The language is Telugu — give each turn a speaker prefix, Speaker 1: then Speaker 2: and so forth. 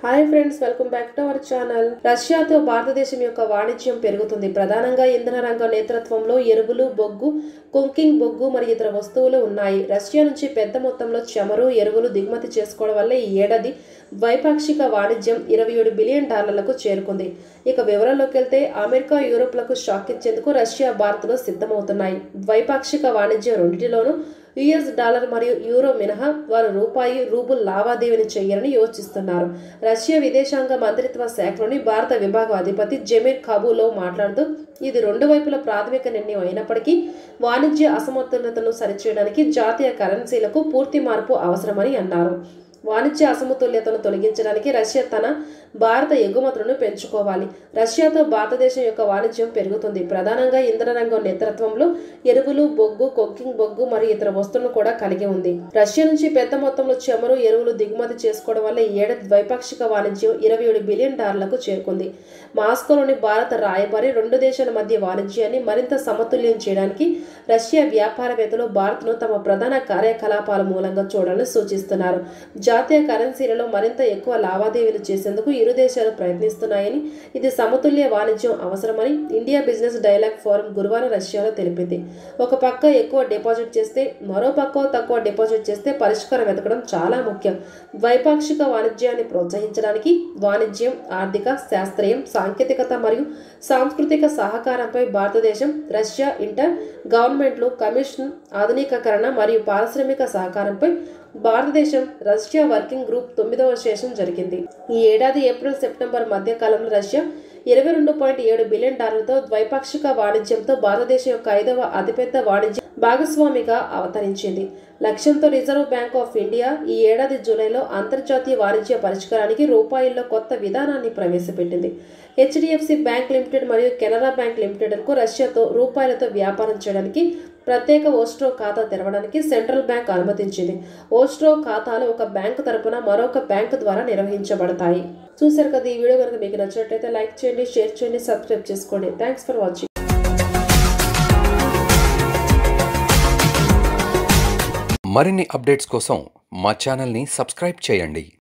Speaker 1: hi friends welcome back to our channel రష్యాతో భారతదేశం యొక్క వాణిజ్యం పెరుగుతుంది ప్రధానంగా ఇంధన రంగ నేతృత్వంలో ఎరువులు బొగ్గు కుంకింగ్ బొగ్గు మరియు ఇతర వస్తువులు ఉన్నాయి రష్యా నుంచి పెద్ద మొత్తంలో చమురు ఎరువులు దిగుమతి చేసుకోవడం వల్ల ఈ ఏడాది ద్వైపాక్షిక వాణిజ్యం ఇరవై ఏడు బిలియన్ డాలర్లకు చేరుకుంది ఇక వివరాల్లోకి వెళ్తే అమెరికా యూరోప్లకు షాక్ ఇచ్చేందుకు రష్యా భారత్లో సిద్ధమవుతున్నాయి ద్వైపాక్షిక వాణిజ్యం రెండింటిలోనూ యుఎస్ డాలర్ మరియు యూరో మినహా వారు రూపాయి రూబుల్ లావాదేవీని చేయాలని యోచిస్తున్నారు రష్యా విదేశాంగ మంత్రిత్వ శాఖలోని భారత విభాగం అధిపతి జమీర్ కాబూలో మాట్లాడుతూ ఇది రెండు వైపుల ప్రాథమిక నిర్ణయం అయినప్పటికీ వాణిజ్య అసమతుల్యతను సరిచేయడానికి జాతీయ కరెన్సీలకు పూర్తి మార్పు అవసరమని అన్నారు వాణిజ్య అసమతుల్యతను తొలగించడానికి రష్యా తన భారత ఎగుమతులను పెంచుకోవాలి రష్యాతో భారతదేశం యొక్క వాణిజ్యం పెరుగుతుంది ప్రధానంగా ఇంధన రంగం నేతృత్వంలో ఎరువులు బొగ్గు కొక్కింగ్ బొగ్గు మరియు ఇతర వస్తువులను కూడా కలిగి ఉంది రష్యా నుంచి పెద్ద మొత్తంలో చమురు ఎరువులు దిగుమతి చేసుకోవడం వల్ల ఈ ఏడాది ద్వైపాక్షిక వాణిజ్యం ఇరవై ఏడు బిలియన్ డాలర్లకు చేరుకుంది మాస్కోలోని భారత రాయబారి రెండు దేశాల మధ్య వాణిజ్యాన్ని మరింత సమతుల్యం చేయడానికి రష్యా వ్యాపారవేత్తలు భారత్ను తమ ప్రధాన కార్యకలాపాల మూలంగా చూడాలని సూచిస్తున్నారు జాతీయ కరెన్సీలలో మరింత ఎక్కువ లావాదేవీలు చేసేందుకు ఇరు దేశాలు ప్రయత్నిస్తున్నాయని ఇది సమతుల్య వాణిజ్యం అవసరమని ఇండియా బిజినెస్ డైలాగ్ ఫోరం గురువారం రష్యాలో తెలిపింది ఒక పక్క ఎక్కువ డిపాజిట్ చేస్తే మరో పక్క తక్కువ డిపాజిట్ చేస్తే పరిష్కారం వెతకడం చాలా ముఖ్యం ద్వైపాక్షిక వాణిజ్యాన్ని ప్రోత్సహించడానికి వాణిజ్యం ఆర్థిక శాస్త్రీయం సాంకేతికత మరియు సాంస్కృతిక సహకారంపై భారతదేశం రష్యా ఇంటర్ గవర్నమెంట్లు కమిషన్ ఆధునికీకరణ మరియు పారిశ్రామిక సహకారంపై భారతదేశం రష్యా వర్కింగ్ గ్రూప్ తొమ్మిదవ సెషన్ జరిగింది ఈ ఏడాది ఏప్రిల్ సెప్టెంబర్ మధ్య కాలంలో రష్యా ఇరవై రెండు పాయింట్ ఏడు బిలియన్ డాలర్లతో ద్వైపాక్షిక వాణిజ్యంతో భారతదేశం యొక్క ఐదవ అతిపెద్ద వాణిజ్య భాగస్వామిగా అవతరించింది లక్ష్యంతో రిజర్వ్ బ్యాంక్ ఆఫ్ ఇండియా ఈ ఏడాది జూలైలో అంతర్జాతీయ వాణిజ్య పరిష్కారానికి రూపాయల్లో కొత్త విధానాన్ని ప్రవేశపెట్టింది హెచ్డిఎఫ్సి బ్యాంక్ లిమిటెడ్ మరియు కెనరా బ్యాంక్ లిమిటెడ్కు రష్యాతో రూపాయలతో వ్యాపారం చేయడానికి ప్రత్యేక ఓస్ట్రో ఖాతా తెరవడానికి సెంట్రల్ బ్యాంక్ అనుమతించింది ఓస్ట్రో ఖాతాలు ఒక బ్యాంకు తరపున మరొక బ్యాంకు ద్వారా నిర్వహించబడతాయి చూసారు కదా ఈ వీడియో కనుక మీకు నచ్చినట్లయితే లైక్ చేయండి షేర్ చేయండి సబ్స్క్రైబ్ చేసుకోండి థ్యాంక్స్ ఫర్ వాచింగ్
Speaker 2: మరిన్ని అప్డేట్స్ కోసం మా ఛానల్ని సబ్స్క్రైబ్ చేయండి